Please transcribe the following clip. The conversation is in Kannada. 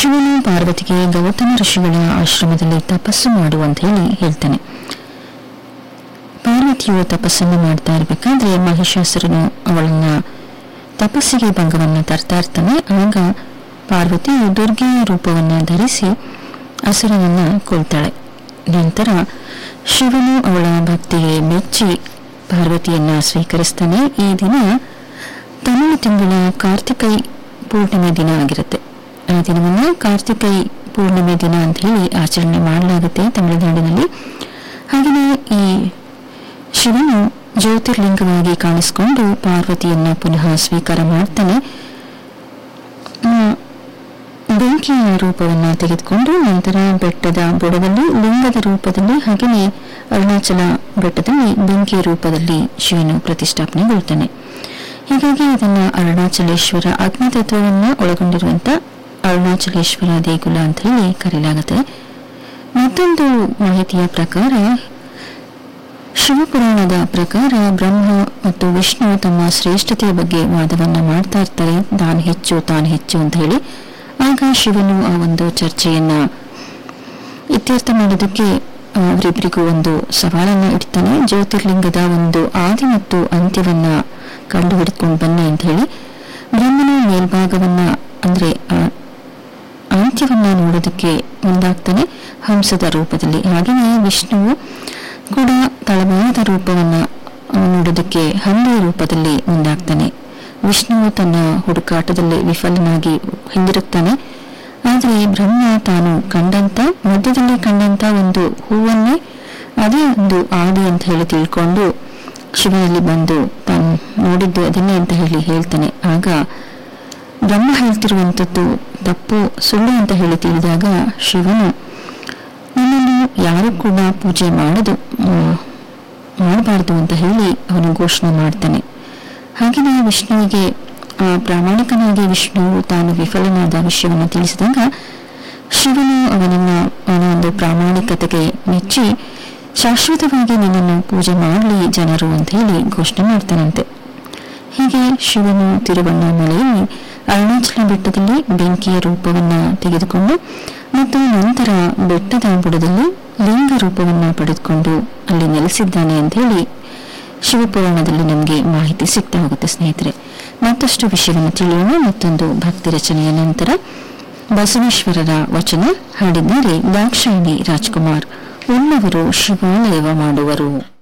ಶಿವನು ಪಾರ್ವತಿಗೆ ಗೌತಮ ಋಷಿಗಳ ಆಶ್ರಮದಲ್ಲಿ ತಪಸ್ಸು ಮಾಡು ಅಂತ ಹೇಳಿ ಹೇಳ್ತಾನೆ ಪಾರ್ವತಿಯು ತಪಸ್ಸನ್ನು ಮಾಡ್ತಾ ಇರಬೇಕಾದ್ರೆ ಮಹಿಷಾಸುರನು ಅವಳನ್ನ ತಪಸ್ಸಿಗೆ ಭಂಗವನ್ನ ತರ್ತಾ ಇರ್ತಾನೆ ಆಗ ಪಾರ್ವತಿಯು ದುರ್ಗೆಯ ರೂಪವನ್ನ ಧರಿಸಿ ಅಸುರನನ್ನ ಕೊಲ್ತಾಳೆ ನಂತರ ಶಿವನು ಅವಳ ಭಕ್ತಿಗೆ ಮೆಚ್ಚಿ ಪಾರ್ವತಿಯನ್ನ ಸ್ವೀಕರಿಸ್ತಾನೆ ಈ ದಿನ ತಮಿಳು ತಿಂಗಳ ಕಾರ್ತಿಕೈ ಪೂರ್ಣಿಮೆ ದಿನ ಆಗಿರುತ್ತೆ ಆ ದಿನವನ್ನ ಕಾರ್ತಿಕೈ ಪೂರ್ಣಿಮೆ ದಿನ ಅಂತ ಹೇಳಿ ಆಚರಣೆ ಮಾಡಲಾಗುತ್ತೆ ತಮಿಳುನಾಡಿನಲ್ಲಿ ಹಾಗೆಯೇ ಈ ಶಿವನು ಜ್ಯೋತಿರ್ಲಿಂಗವಾಗಿ ಕಾಣಿಸಿಕೊಂಡು ಪಾರ್ವತಿಯನ್ನ ಪುನಃ ಸ್ವೀಕಾರ ಮಾಡ್ತಾನೆ ಆ, ಬೆಂಕಿಯ ರೂಪವನ್ನ ತೆಗೆದುಕೊಂಡು ನಂತರ ಬೆಟ್ಟದ ಬುಡದಲ್ಲಿ ಲಿಂಗದ ರೂಪದಲ್ಲಿ ಹಾಗೆಯೇ ಅರುಣಾಚಲ ಬೆಟ್ಟದಲ್ಲಿ ಬೆಂಕಿಯ ರೂಪದಲ್ಲಿ ಶಿವನು ಪ್ರತಿಷ್ಠಾಪನೆಗೊಳ್ತಾನೆ ಹೀಗಾಗಿ ಇದನ್ನ ಅರುಣಾಚಲೇಶ್ವರ ಅಗ್ನಿತತ್ವವನ್ನ ಒಳಗೊಂಡಿರುವಂತ ಅರುಣಾಚಲೇಶ್ವರ ದೇಗುಲ ಅಂತ ಹೇಳಿ ಕರೆಯಲಾಗುತ್ತೆ ಮತ್ತೊಂದು ಮಾಹಿತಿಯ ಪ್ರಕಾರ ಶಿವಪುರಾಣದ ಪ್ರಕಾರ ಬ್ರಹ್ಮ ಮತ್ತು ವಿಷ್ಣು ತಮ್ಮ ಶ್ರೇಷ್ಠತೆಯ ಬಗ್ಗೆ ವಾದವನ್ನ ಮಾಡ್ತಾ ಇರ್ತಾರೆ ತಾನು ಹೆಚ್ಚು ತಾನು ಹೆಚ್ಚು ಅಂತ ಹೇಳಿ ಆಗ ಶಿವನು ಆ ಒಂದು ಚರ್ಚೆಯನ್ನ ಇತ್ಯರ್ಥ ಮಾಡೋದಕ್ಕೆ ಆ, ಅವರಿಬ್ಬರಿಗೂ ಒಂದು ಸವಾಲನ್ನ ಇಡ್ತಾನೆ ಜ್ಯೋತಿರ್ಲಿಂಗದ ಒಂದು ಆದಿ ಮತ್ತು ಅಂತ್ಯವನ್ನ ಕಂಡು ಹಿಡಿದುಕೊಂಡು ಬನ್ನಿ ಅಂತ ಹೇಳಿ ಬ್ರಹ್ಮನ ಮೇಲ್ಭಾಗವನ್ನ ಅಂದ್ರೆ ಆ ಅಂತ್ಯವನ್ನ ನೋಡೋದಕ್ಕೆ ಮುಂದಾಗ್ತಾನೆ ಹಂಸದ ರೂಪದಲ್ಲಿ ಹಾಗೆಯೇ ವಿಷ್ಣುವು ಕೂಡ ತಳಭಾಗದ ರೂಪವನ್ನ ಆ, ನೋಡೋದಕ್ಕೆ ಹಂದಿಯ ರೂಪದಲ್ಲಿ ಮುಂದಾಗ್ತಾನೆ ವಿಷ್ಣುವು ತನ್ನ ಹುಡುಕಾಟದಲ್ಲಿ ವಿಫಲನಾಗಿ ಹಿಂದಿರುಗ್ತಾನೆ ಆದರೆ ಬ್ರಹ್ಮ ತಾನು ಕಂಡಂತ ಮಧ್ಯದಲ್ಲಿ ಕಂಡಂತ ಒಂದು ಹೂವನ್ನೇ ಅದೇ ಒಂದು ಆದಿ ಅಂತ ಹೇಳಿ ತಿಳ್ಕೊಂಡು ಶಿವನಲ್ಲಿ ಬಂದು ತಾನು ನೋಡಿದ್ದು ಅದನ್ನೇ ಅಂತ ಹೇಳಿ ಹೇಳ್ತಾನೆ ಆಗ ಬ್ರಹ್ಮ ಹೇಳ್ತಿರುವಂಥದ್ದು ತಪ್ಪು ಸುಳ್ಳು ಅಂತ ಹೇಳಿ ತಿಳಿದಾಗ ಶಿವನು ನನ್ನನ್ನು ಯಾರು ಕೂಡ ಪೂಜೆ ಮಾಡದು ಮಾಡಬಾರ್ದು ಅಂತ ಹೇಳಿ ಅವನು ಘೋಷಣೆ ಮಾಡ್ತಾನೆ ಹಾಗೆಯೇ ವಿಷ್ಣುವಿಗೆ ಆ, ಪ್ರಾಮಾಣಿಕನಾಗಿ ವಿಷ್ಣುವು ತಾನು ವಿಫಲನಾದ ವಿಷಯವನ್ನು ತಿಳಿಸಿದಾಗ ಶಿವನು ಅವನನ್ನ ಅವನ ಒಂದು ಪ್ರಾಮಾಣಿಕತೆಗೆ ಮೆಚ್ಚಿ ಶಾಶ್ವತವಾಗಿ ನಿನ್ನನ್ನು ಪೂಜೆ ಮಾಡಲಿ ಜನರು ಅಂತ ಹೇಳಿ ಘೋಷಣೆ ಮಾಡ್ತಾನಂತೆ ಹೀಗೆ ಶಿವನು ತಿರುವಣ್ಣಾಮಲೆಯಲ್ಲಿ ಅರುಣಾಚಲ ಬೆಟ್ಟದಲ್ಲಿ ಬೆಂಕಿಯ ರೂಪವನ್ನ ತೆಗೆದುಕೊಂಡು ಮತ್ತು ನಂತರ ಬೆಟ್ಟದ ಬುಡದಲ್ಲಿ ಲಿಂಗ ರೂಪವನ್ನ ಪಡೆದುಕೊಂಡು ಅಲ್ಲಿ ನೆಲೆಸಿದ್ದಾನೆ ಅಂತ ಹೇಳಿ ಶಿವಪುರಾಣದಲ್ಲಿ ನಮಗೆ ಮಾಹಿತಿ ಸಿಗ್ತಾ ಹೋಗುತ್ತೆ ಸ್ನೇಹಿತರೆ ಮತ್ತಷ್ಟು ವಿಷಯವನ್ನು ತಿಳಿಯೋಣ ಮತ್ತೊಂದು ಭಕ್ತಿ ರಚನೆಯ ನಂತರ ಬಸವೇಶ್ವರರ ವಚನ ಹಾಡಿದ್ದಾರೆ ದಾಕ್ಷಾಯಿಣಿ ರಾಜ್ಕುಮಾರ್ ಉಳ್ಳವರು ಶಿವಾಲಯವ ಮಾಡುವರು